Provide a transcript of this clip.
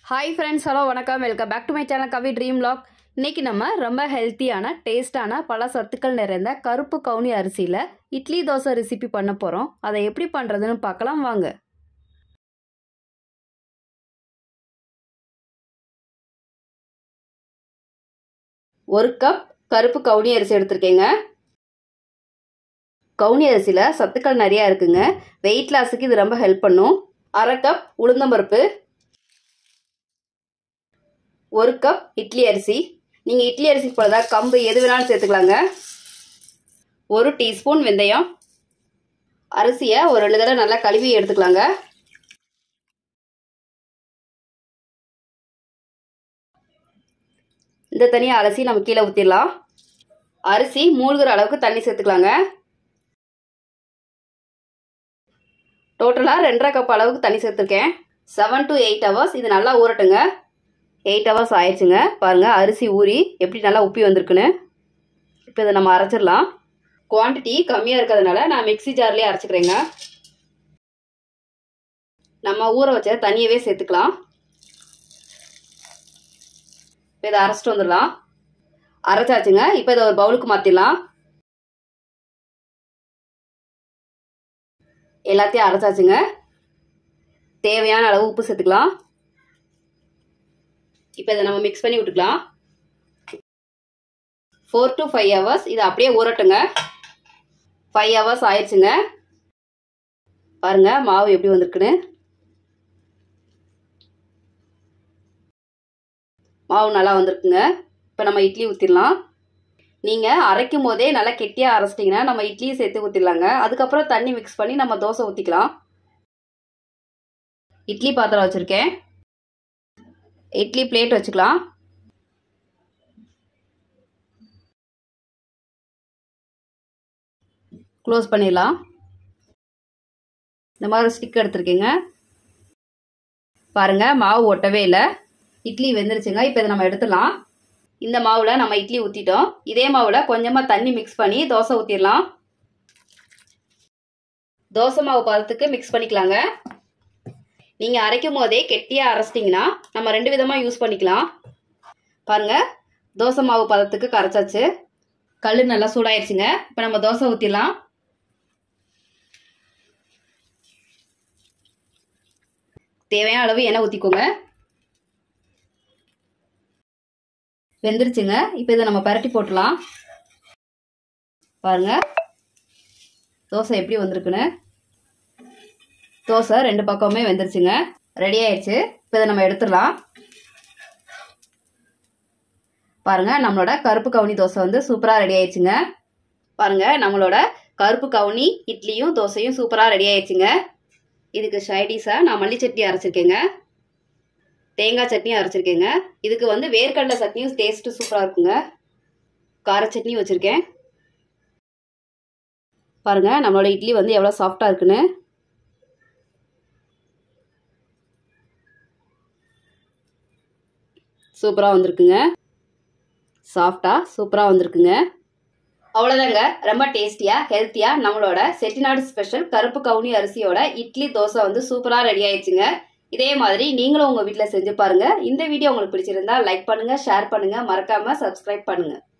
hi friends hello வணக்கம் welcome back to my channel Kavi dream log இன்னைக்கு நம்ம ரொம்ப ஹெல்த்தியான டேஸ்டான பல சத்துக்கள் நிறைந்த கருப்பு கவுனி அரிசியில் இட்லி தோசை ரெசிபி பண்ண போகிறோம் அதை எப்படி பண்ணுறதுன்னு பார்க்கலாம் வாங்க ஒரு கப் கருப்பு கவுனி அரிசி எடுத்திருக்கேங்க கவுனி அரிசியில் சத்துக்கள் நிறையா இருக்குங்க வெயிட் லாஸுக்கு இது ரொம்ப ஹெல்ப் பண்ணும் அரை கப் உளுந்தம்பருப்பு ஒரு கப் இட்லி அரிசி நீங்கள் இட்லி அரிசி போலதா கம்பு எது வேணாலும் சேர்த்துக்கலாங்க ஒரு டீஸ்பூன் வெந்தயம் அரிசியை ஒரு ரெண்டு தடவை நல்லா கழுவி எடுத்துக்கலாங்க இந்த தனியாக அலசி நம்ம கீழே ஊற்றிடலாம் அரிசி மூழ்கிற அளவுக்கு தண்ணி சேர்த்துக்கலாங்க டோட்டலாக ரெண்டரை கப் அளவுக்கு தண்ணி சேர்த்துருக்கேன் செவன் டு எயிட் ஹவர்ஸ் இது நல்லா ஊறட்டுங்க எயிட் ஹவர்ஸ் ஆயிடுச்சுங்க பாருங்கள் அரிசி ஊறி எப்படி நல்லா உப்பி வந்திருக்குன்னு இப்போ இதை நம்ம அரைச்சிடலாம் குவான்டிட்டி கம்மியாக இருக்கிறதுனால நான் மிக்சி ஜார்லேயே அரைச்சிக்கிறேங்க நம்ம ஊற வச்ச தண்ணியவே சேர்த்துக்கலாம் இப்போ இதை அரைச்சிட்டு வந்துடலாம் அரைச்சாச்சுங்க இப்போ இதை ஒரு பவுலுக்கு மாற்றிடலாம் எல்லாத்தையும் அரைச்சாச்சுங்க தேவையான அளவு உப்பு சேர்த்துக்கலாம் இப்போ இதை நம்ம மிக்ஸ் பண்ணி விட்டுக்கலாம் ஃபோர் டு ஃபைவ் ஹவர்ஸ் இதை அப்படியே ஊறட்டுங்க ஃபைவ் ஹவர்ஸ் ஆயிடுச்சுங்க பாருங்க மாவு எப்படி வந்திருக்குன்னு மாவு நல்லா வந்திருக்குங்க இப்போ நம்ம இட்லி ஊற்றிடலாம் நீங்கள் அரைக்கும் போதே நல்லா கெட்டியாக அரைச்சிட்டிங்கன்னா நம்ம இட்லியை சேர்த்து ஊற்றிடலாங்க அதுக்கப்புறம் தண்ணி மிக்ஸ் பண்ணி நம்ம தோசை ஊற்றிக்கலாம் இட்லி பாத்திரம் வச்சுருக்கேன் இட்லி பிளேட் வச்சுக்கலாம் க்ளோஸ் பண்ணிடலாம் இந்த மாதிரி ஸ்டிக் எடுத்துருக்கேங்க பாருங்கள் மாவு ஒட்டவே இல்லை இட்லி வெந்துருச்சுங்க இப்போ இதை நம்ம எடுத்துடலாம் இந்த மாவில் நம்ம இட்லி ஊற்றிட்டோம் இதே மாவில் கொஞ்சமாக தண்ணி மிக்ஸ் பண்ணி தோசை ஊற்றிடலாம் தோசை மாவு பதத்துக்கு மிக்ஸ் பண்ணிக்கலாங்க நீங்கள் அரைக்கும் போதே கெட்டியாக அரைச்சிட்டிங்கன்னா நம்ம ரெண்டு விதமாக யூஸ் பண்ணிக்கலாம் பாருங்கள் தோசை மாவு பதத்துக்கு கரைச்சாச்சு கல் நல்லா சூடாயிருச்சுங்க இப்போ நம்ம தோசை ஊற்றிடலாம் தேவையான அளவு எண்ணெய் ஊற்றிக்கோங்க வெந்துருச்சுங்க இப்போ இதை நம்ம பரட்டி போட்டுடலாம் பாருங்கள் தோசை எப்படி வந்திருக்குன்னு தோசை ரெண்டு பக்கமுமே வெந்துருச்சுங்க ரெடி ஆயிடுச்சு இப்போ இதை நம்ம எடுத்துடலாம் பாருங்க நம்மளோட கருப்பு கவுனி தோசை வந்து சூப்பராக ரெடி ஆயிடுச்சுங்க பாருங்க நம்மளோட கருப்பு கவுனி இட்லியும் தோசையும் சூப்பராக ரெடி ஆயிடுச்சுங்க இதுக்கு சைடிஷாக நான் மல்லி சட்னி அரைச்சிருக்கேங்க தேங்காய் சட்னியும் அரைச்சிருக்கேங்க இதுக்கு வந்து வேர்க்கடலை சட்னியும் டேஸ்ட்டு சூப்பராக இருக்குங்க கார சட்னியும் வச்சுருக்கேன் பாருங்க நம்மளோட இட்லி வந்து எவ்வளோ சாஃப்டாக இருக்குன்னு சூப்பராக வந்திருக்குங்க சாஃப்டாக சூப்பராக வந்திருக்குங்க அவ்வளோதாங்க ரொம்ப டேஸ்டியாக ஹெல்த்தியாக நம்மளோட செட்டிநாடு ஸ்பெஷல் கருப்பு கவுனி அரிசியோட இட்லி தோசை வந்து சூப்பராக ரெடி ஆயிடுச்சுங்க இதே மாதிரி நீங்களும் உங்கள் வீட்டில் செஞ்சு பாருங்கள் இந்த வீடியோ உங்களுக்கு பிடிச்சிருந்தா லைக் பண்ணுங்கள் ஷேர் பண்ணுங்கள் மறக்காமல் சப்ஸ்கிரைப் பண்ணுங்கள்